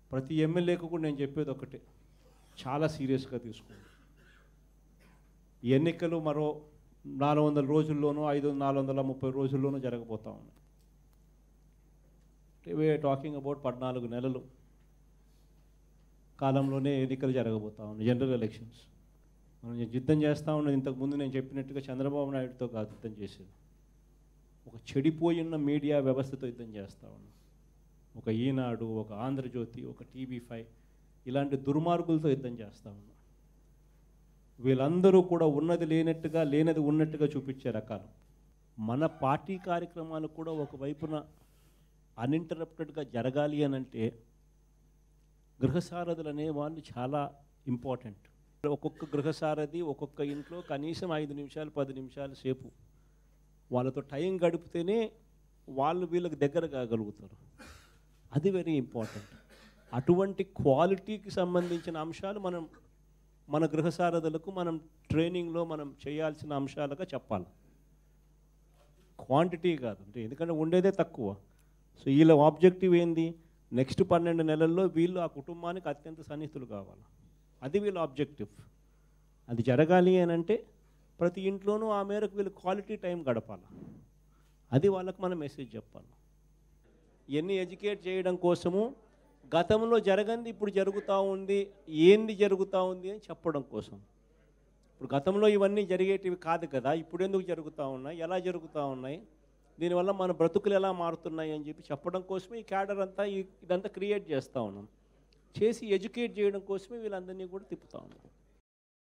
ప్రతి ఎమ్మెల్యేకు కూడా నేను చెప్పేది ఒకటే చాలా సీరియస్గా తీసుకోండి ఈ ఎన్నికలు మరో నాలుగు వందల రోజుల్లోనూ ఐదు నాలుగు వందల ముప్పై రోజుల్లోనూ జరగబోతా ఉన్నాయి వే టాకింగ్ అబౌట్ పద్నాలుగు నెలలు కాలంలోనే ఎన్నికలు జరగబోతా ఉన్నాయి జనరల్ ఎలక్షన్స్ మనం యుద్ధం చేస్తూ ఉన్నది ఇంతకుముందు నేను చెప్పినట్టుగా చంద్రబాబు నాయుడుతో కాదు యుద్ధం చేసేది ఒక చెడిపోయిన మీడియా వ్యవస్థతో యుద్ధం చేస్తూ ఉన్నాం ఒక ఈనాడు ఒక ఆంధ్రజ్యోతి ఒక టీవీ ఫైవ్ ఇలాంటి దుర్మార్గులతో యుద్ధం చేస్తూ ఉన్నాం వీళ్ళందరూ కూడా ఉన్నది లేనట్టుగా లేనది ఉన్నట్టుగా చూపించే రకాలు మన పార్టీ కార్యక్రమాలు కూడా ఒకవైపున అన్ఇంటరప్టెడ్గా జరగాలి అని అంటే గృహసారథులు అనే వాళ్ళు చాలా ఇంపార్టెంట్ ఒక్కొక్క గృహసారథి ఒక్కొక్క ఇంట్లో కనీసం ఐదు నిమిషాలు పది నిమిషాల సేపు వాళ్ళతో టైం గడిపితేనే వాళ్ళు వీళ్ళకి దగ్గర కాగలుగుతారు అది వెరీ ఇంపార్టెంట్ అటువంటి క్వాలిటీకి సంబంధించిన అంశాలు మనం మన గృహసారథులకు మనం ట్రైనింగ్లో మనం చేయాల్సిన అంశాలుగా చెప్పాలి క్వాంటిటీ కాదు అంటే ఎందుకంటే ఉండేదే తక్కువ సో వీళ్ళ ఆబ్జెక్టివ్ ఏంది నెక్స్ట్ పన్నెండు నెలల్లో వీళ్ళు ఆ కుటుంబానికి అత్యంత సన్నిహితులు కావాలి అది వీళ్ళ ఆబ్జెక్టివ్ అది జరగాలి అని అంటే ప్రతి ఇంట్లోనూ ఆ మేరకు వీళ్ళు క్వాలిటీ టైం గడపాలి అది వాళ్ళకి మనం మెసేజ్ చెప్పాలి ఇవన్నీ ఎడ్యుకేట్ చేయడం కోసము గతంలో జరగంది ఇప్పుడు జరుగుతూ ఉంది ఏంది జరుగుతూ ఉంది అని చెప్పడం కోసం ఇప్పుడు గతంలో ఇవన్నీ జరిగేటివి కాదు కదా ఇప్పుడు ఎందుకు జరుగుతూ ఉన్నాయి ఎలా జరుగుతూ ఉన్నాయి దీనివల్ల మన బ్రతుకులు ఎలా మారుతున్నాయి అని చెప్పి చెప్పడం కోసమే ఈ క్యాడర్ అంతా ఈ- ఇదంతా క్రియేట్ చేస్తూ ఉన్నాం చేసి ఎడ్యుకేట్ చేయడం కోసమే వీళ్ళందరినీ కూడా తిప్పుతా ఉన్నాం